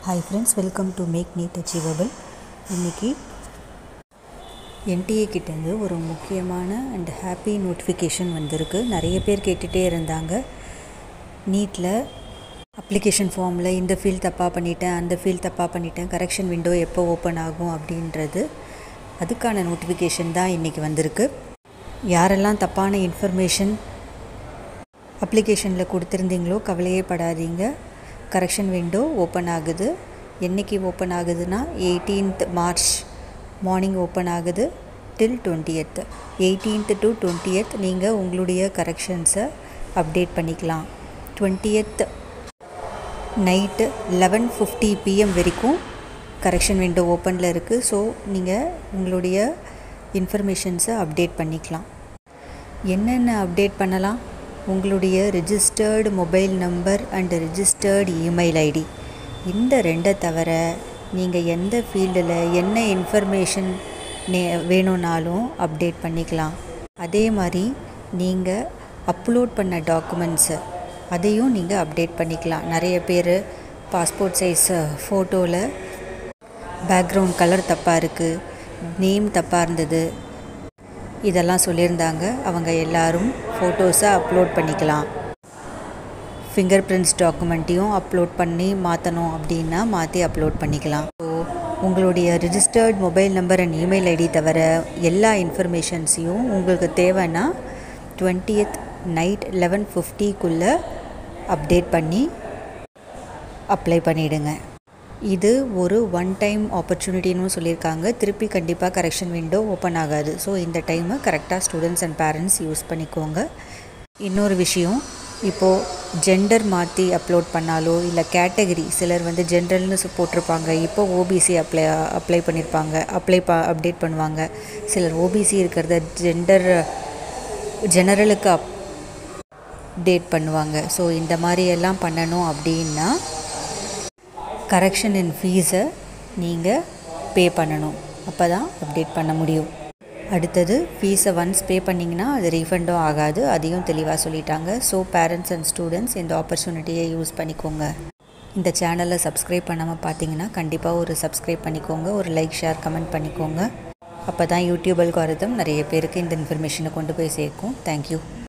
hi friends welcome to make NEET achievable இன்றைக்கி NTA கிட்டேருந்து ஒரு முக்கியமான அண்ட் ஹாப்பி நோட்டிஃபிகேஷன் வந்திருக்கு நிறைய பேர் கேட்டுகிட்டே இருந்தாங்க நீட்டில் அப்ளிகேஷன் ஃபார்மில் இந்த ஃபீல் தப்பாக பண்ணிட்டேன் அந்த ஃபீல் தப்பாக பண்ணிட்டேன் கரெக்ஷன் விண்டோ எப்போ ஓப்பன் ஆகும் அப்படின்றது அதுக்கான நோட்டிஃபிகேஷன் தான் இன்றைக்கி வந்திருக்கு யாரெல்லாம் தப்பான இன்ஃபர்மேஷன் அப்ளிகேஷனில் கொடுத்துருந்தீங்களோ கவலையே படாதீங்க கரெக்ஷன் விண்டோ ஓப்பன் ஆகுது என்றைக்கு ஓப்பன் ஆகுதுன்னா எயிட்டீன்த் மார்ச் மார்னிங் ஓப்பன் ஆகுது டில் டுவெண்ட்டியத் எயிட்டீன்த் டு டுவெண்ட்டியத் நீங்கள் உங்களுடைய கரெக்ஷன்ஸை அப்டேட் பண்ணிக்கலாம் twentieth night eleven fifty PM வரைக்கும் கரெக்ஷன் விண்டோ ஓப்பனில் இருக்குது ஸோ நீங்கள் உங்களுடைய இன்ஃபர்மேஷன்ஸை அப்டேட் பண்ணிக்கலாம் என்னென்ன அப்டேட் பண்ணலாம் உங்களுடைய registered mobile number and registered email ID இந்த ரெண்டை தவிர நீங்கள் எந்த ஃபீல்டில் என்ன இன்ஃபர்மேஷன் நே வேணும்னாலும் அப்டேட் பண்ணிக்கலாம் அதே மாதிரி நீங்கள் அப்லோட் பண்ண டாக்குமெண்ட்ஸு அதையும் நீங்கள் அப்டேட் பண்ணிக்கலாம் நிறைய பேர் பாஸ்போர்ட் சைஸ் ஃபோட்டோவில் பேக்ரவுண்ட் கலர் தப்பாக இருக்குது நேம் தப்பாக இருந்தது இதெல்லாம் சொல்லியிருந்தாங்க அவங்க எல்லாரும் ஃபோட்டோஸை அப்லோட் பண்ணிக்கலாம் ஃபிங்கர் பிரிண்ட்ஸ் டாக்குமெண்ட்டையும் அப்லோட் பண்ணி மாற்றணும் அப்படின்னா மாற்றி அப்லோட் பண்ணிக்கலாம் ஸோ உங்களுடைய registered mobile number and email ID தவிர எல்லா இன்ஃபர்மேஷன்ஸையும் உங்களுக்கு தேவைன்னா டுவெண்ட்டியத் நைட் லெவன் ஃபிஃப்டிக்குள்ளே அப்டேட் பண்ணி அப்ளை பண்ணிவிடுங்க இது ஒரு ஒன் டைம் ஆப்பர்ச்சுனிட்டின்னு சொல்லியிருக்காங்க திருப்பி கண்டிப்பாக கரெக்ஷன் விண்டோ ஓப்பன் ஆகாது ஸோ இந்த டைமை கரெக்டாக ஸ்டூடெண்ட்ஸ் அண்ட் பேரண்ட்ஸ் யூஸ் பண்ணிக்கோங்க இன்னொரு விஷயம் இப்போது ஜெண்டர் மாற்றி அப்லோட் பண்ணாலோ இல்லை கேட்டகரி சிலர் வந்து ஜென்ரல்னு போட்டிருப்பாங்க இப்போ ஓபிசி அப்ளை அப்ளை பண்ணியிருப்பாங்க அப்ளை ப அப்டேட் பண்ணுவாங்க சிலர் ஓபிசி இருக்கிறத ஜெண்டர் ஜெனரலுக்கு அப் அப்டேட் பண்ணுவாங்க ஸோ இந்த மாதிரி எல்லாம் பண்ணணும் அப்படின்னா கரெக்ஷன் இன் ஃபீஸை நீங்கள் பே பண்ணணும் அப்போ தான் அப்டேட் பண்ண முடியும் அடுத்தது ஃபீஸை ஒன்ஸ் பே பண்ணிங்கன்னா அது ரீஃபண்டும் ஆகாது அதையும் தெளிவாக சொல்லிட்டாங்க ஸோ பேரண்ட்ஸ் அண்ட் ஸ்டூடெண்ட்ஸ் இந்த ஆப்பர்ச்சுனிட்டியை யூஸ் பண்ணிக்கோங்க இந்த சேனலை சப்ஸ்கிரைப் பண்ணாமல் பார்த்தீங்கன்னா கண்டிப்பாக ஒரு சப்ஸ்கிரைப் பண்ணிக்கோங்க ஒரு லைக் ஷேர் கமெண்ட் பண்ணிக்கோங்க அப்போ தான் யூடியூப் அல்காரிதம் நிறைய பேருக்கு இந்த இன்ஃபர்மேஷனை கொண்டு போய் சேர்க்கும் தேங்க்யூ